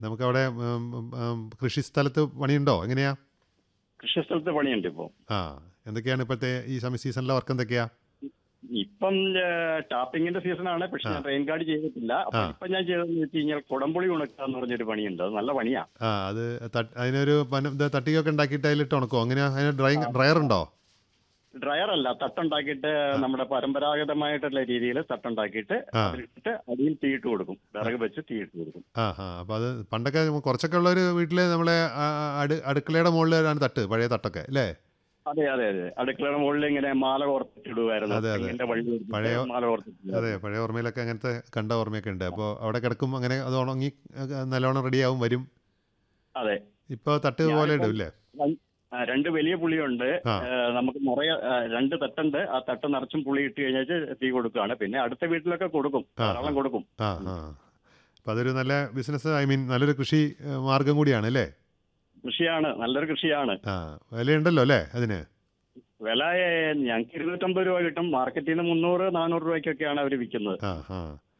നമുക്കവിടെ ഉം, ഉം, ഉം, കൃഷി സ്ഥലത്ത് പണിയുണ്ടോ എങ്ങനെയാ കൃഷിസ്ഥലത്ത് പണിയുണ്ട് ഇപ്പോൾ ആ എന്തൊക്കെയാണ് ഇപ്പോഴത്തെ ഈ സമയ സീസണിലെ വർക്ക് എന്തൊക്കെയാ ഇപ്പം ടാപ്പിങ്ങിന്റെ സീസണാണ് പക്ഷെ ഞാൻ റെയിൻ ഗാർഡ് ചെയ്തിട്ടില്ല അപ്പൊ ആ. ഇപ്പൊ ഞാൻ ചെയ്തതെന്ന് വെച്ച് കഴിഞ്ഞാൽ കുടംപുളി ഉണക്കുക എന്ന് പറഞ്ഞൊരു പണിയുണ്ട് അത് നല്ല പണിയാ ആ അത് തട്ട്- അതിനൊരു പന- ഇത് തട്ടികൊക്കെ ഉണ്ടാക്കിയിട്ട് അതിലിട്ട് ഉണക്കോ അങ്ങനെയാ അതിന് ഡ്രൈ ഡ്രയർ ഉണ്ടോ ഡ്രയർ അല്ല തട്ടുണ്ടാക്കിയിട്ട് നമ്മുടെ പരമ്പരാഗതമായിട്ടുള്ള രീതിയിൽ തട്ടുണ്ടാക്കിയിട്ട് ആ. അതിലിട്ട് അടിയിൽ തീയിട്ട് കൊടുക്കും വിറക് വെച്ച് തീയിട്ട് കൊടുക്കും ആ ആ അപ്പോൾ അത് പണ്ടൊക്കെ കുറച്ചൊക്കെ ഉള്ളൊരു വീട്ടിൽ നമ്മളെ ആ, ആ, അടു അടുക്കളയുടെ മുകളിലാണ് തട്ട് പഴയ തട്ടൊക്കെ അല്ലേ അതെ അതെ അതെ അടുക്കളയുടെ മുകളിൽ ഇങ്ങനെ മാല കോർത്തിട്ടിടുമായിരുന്നു അതെ, അതെ. തെങ്ങിന്റെ വഴി കൊടുത്തിട്ട് പഴയ- മാല കോർത്തിട്ടിടുക അതെ പഴയ ഓർമ്മയിലൊക്കെ അങ്ങനത്തെ കണ്ട ഓർമ്മയൊക്കെ ഉണ്ട് അപ്പോൾ അവിടെ കിടക്കും അങ്ങനെ അത് ഉണങ്ങി അഹ് നല്ലോണം റെഡിയാവും വരും അതെ ഇപ്പോൾ തട്ട് പോലെ ഇടും അല്ലേ ആ, രണ്ട് വലിയ പുളിയുണ്ട് ആ. ഏ, നമുക്ക് നിറയെ ആ, രണ്ട് തട്ടുണ്ട് ആ തട്ട് നിറച്ചും പുളി ഇട്ട് കഴിഞ്ഞാൽ തീ കൊടുക്കുകയാണ് പിന്നെ അടുത്ത വീട്ടിലൊക്കെ കൊടുക്കും ആ, ധാരാളം കൊടുക്കും ആ ആ അപ്പോൾ അതൊരു നല്ല ബിസിനസ് ഐ മീൻ നല്ലൊരു കൃഷി ഏഹ്, മാർഗം കൂടിയാണ് അല്ലേ കൃഷിയാണ് നല്ലൊരു കൃഷിയാണ് ആ വിലയുണ്ടല്ലോ അല്ലേ അതിന് വില ഏ, ഞങ്ങൾക്ക് ഇരുന്നൂറ്റമ്പത് രൂപ കിട്ടും മാർക്കറ്റിൽ നിന്ന് മുന്നൂറ് നാനൂറ് രൂപയ്ക്കൊക്കെയാണ് അവർ വിൽക്കുന്നത് ആ ആ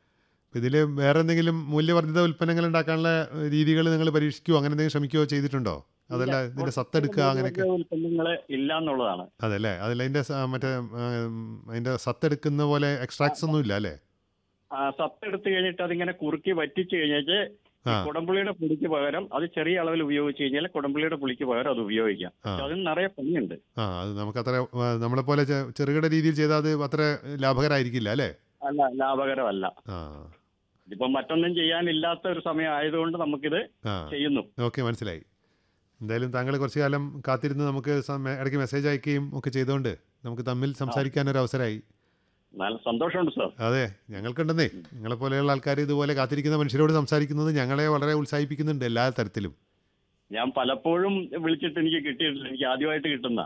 ഇതിൽ വേറെ എന്തെങ്കിലും മൂല്യവർദ്ധിത ഉൽപ്പന്നങ്ങൾ ഉണ്ടാക്കാനുള്ള രീതികൾ നിങ്ങൾ പരീക്ഷിക്കുകയോ അങ്ങനെ എന്തെങ്കിലും ശ്രമിക്കുകയോ ചെയ്തിട്ടുണ്ടോ അതല്ല ഇതിൻ്റെ സത്തെടുക്കുക അങ്ങനെയൊക്കെ ഉൽപ്പന്നങ്ങള് ഇല്ല എന്നുള്ളതാണ് അതല്ലേ അതല്ല അതിൻ്റെ സ- മറ്റേ ഉം, അതിൻ്റെ സത്തെടുക്കുന്ന പോലെ എക്സ്ട്രാക്ട്സ് ഒന്നും ഇല്ല അല്ലേ ആ, സത്ത് എടുത്തു കഴിഞ്ഞിട്ട് അതിങ്ങനെ കുറുക്കി വറ്റിച്ചു കഴിഞ്ഞാൽ ആ കുടംപുളിയുടെ പുളിക്ക് പകരം അത് ചെറിയ അളവിൽ ഉപയോഗിച്ച് കഴിഞ്ഞാൽ കുടംപുളിയുടെ പുളിക്ക് പകരം അത് ഉപയോഗിക്കാം ആ പക്ഷെ അതിന് നിറയെ പണിയുണ്ട് ആ അത് നമുക്കത്ര ആ, നമ്മളെപ്പോലെ ചെ- ചെറുകിട രീതിയിൽ ചെയ്താൽ അത് അത്ര ലാഭകരമായിരിക്കില്ല അല്ലേ അല്ല ലാഭകരമല്ല ആ ഇപ്പൊ മറ്റൊന്നും ചെയ്യാനില്ലാത്ത ഒരു സമയം ആയതുകൊണ്ട് നമുക്കിത് ആ ചെയ്യുന്നു ഓക്കെ മനസ്സിലായി എന്തായാലും താങ്കൾ കുറച്ച് കാലം കാത്തിരുന്ന് നമുക്ക് സമ- ഇടയ്ക്ക് മെസ്സേജ് അയക്കുകയും ഒക്കെ ചെയ്തുകൊണ്ട് നമുക്ക് തമ്മിൽ സംസാരിക്കാൻ ഒരു അവസരമായി നല്ല സന്തോഷമുണ്ട് സാർ അതെ ഞങ്ങൾക്കുണ്ടെന്നേ നിങ്ങളെ പോലെയുള്ള ആൾക്കാർ ഇതുപോലെ കാത്തിരിക്കുന്ന മനുഷ്യരോട് സംസാരിക്കുന്നത് ഞങ്ങളെ വളരെ ഉത്സാഹിപ്പിക്കുന്നുണ്ട് എല്ലാ തരത്തിലും ഞാൻ പലപ്പോഴും വിളിച്ചിട്ട് എനിക്ക് കിട്ടിയിട്ടില്ല എനിക്ക് ആദ്യമായിട്ട് കിട്ടുന്ന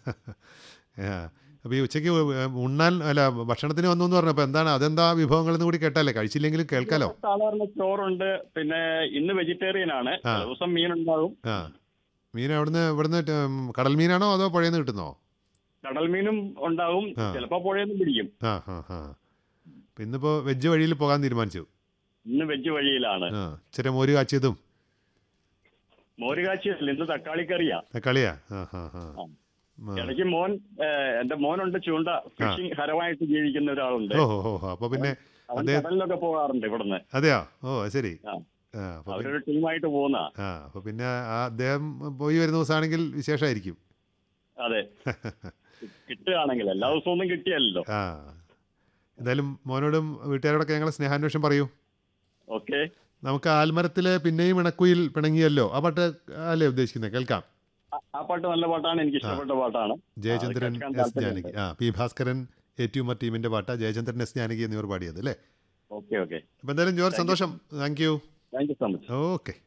അപ്പോൾ ഈ ഉച്ചയ്ക്ക് ഉണ്ണാൻ അല്ല ഭക്ഷണത്തിന് വന്നു എന്ന് പറഞ്ഞപ്പോൾ എന്താണ് അതെന്താ വിഭവങ്ങളെന്ന് കൂടി കേട്ടാലേ കഴിച്ചില്ലെങ്കിലും കേൾക്കാലോ സാധാരണ ചോറുണ്ട് പിന്നെ ഇന്ന് വെജിറ്റേറിയൻ ആണ് ആ. ചില ദിവസം മീനുണ്ടാകും ആ മീൻ അവിടുന്ന് ഇവിടുന്ന് ടെ- കടൽ മീനാണോ അതോ പുഴയിൽ നിന്ന് കിട്ടുന്നോ കടൽ മീനും ഉണ്ടാവും ആ. ചിലപ്പോ പുഴയൊന്നും പിടിക്കും ആ ആ ആ അപ്പം ഇന്നിപ്പോൾ വെജ് വഴിയിൽ പോകാൻ തീരുമാനിച്ചു ഇന്ന് വെജ് വഴിയിലാണ് ആ ഇച്ചിരി മോര് കാച്ചിയതും മോരുകാച്ചിയല്ല ഇന്ന് തക്കാളിക്കറിയാ തക്കാളിയാ ആ ആ ആ ആ. ആ. ഇടയ്ക്ക് മോൻ ഏഹ്, എന്റെ മോനുണ്ട് ചൂണ്ട ഫിഷിംഗ് ഹരമായിട്ട് ജീവിക്കുന്ന ഒരാളുണ്ട് ഓ ഓ ഓ അപ്പോൾ പിന്നെ അവൻ അദ്ദേഹം- കടലിലൊക്കെ പോകാറുണ്ട് ഇവിടുന്ന് അതെയോ ഓ അത് ശരി ആ. ആ അപ്പോൾ അവരൊരു ടീമായിട്ട് പോകുന്ന ആ അപ്പോൾ പിന്നെ ആ അദ്ദേഹം പോയി വരുന്ന ദിവസമാണെങ്കിൽ വിശേഷമായിരിക്കും അതെ കിട്ടുകയാണെങ്കിൽ എല്ലാ ദിവസവും ഒന്നും കിട്ടിയല്ലോ ആ എന്തായാലും മോനോടും വീട്ടുകാരോടൊക്കെ ഞങ്ങളെ സ്നേഹാന്വേഷണം പറയൂ ഓക്കെ നമുക്ക് ആൽമരത്തിലെ പിന്നെയും ഇണക്കുയിൽ പിണങ്ങിയല്ലോ ആ പാട്ട് അല്ലേ ഉദ്ദേശിക്കുന്നത് കേൾക്കാം ആ പാട്ട് നല്ല പാട്ടാണ് എനിക്ക് ഇഷ്ടപ്പെട്ട പാട്ടാണ് ജയചന്ദ്രൻ കേൾക്കാൻ എസ് താല്പര്യമുണ്ട്. ജാനകി ആ പി ഭാസ്കരൻ എ ട്യൂമർ ടീമിന്റെ പാട്ടാ ജയചന്ദ്രൻ എസ് ജാനകി എന്നിവർ പാടിയത് അല്ലേ ഓക്കെ ഓക്കെ അപ്പം എന്തായാലും ജോർജ് സന്തോഷം thank you thank you so much okay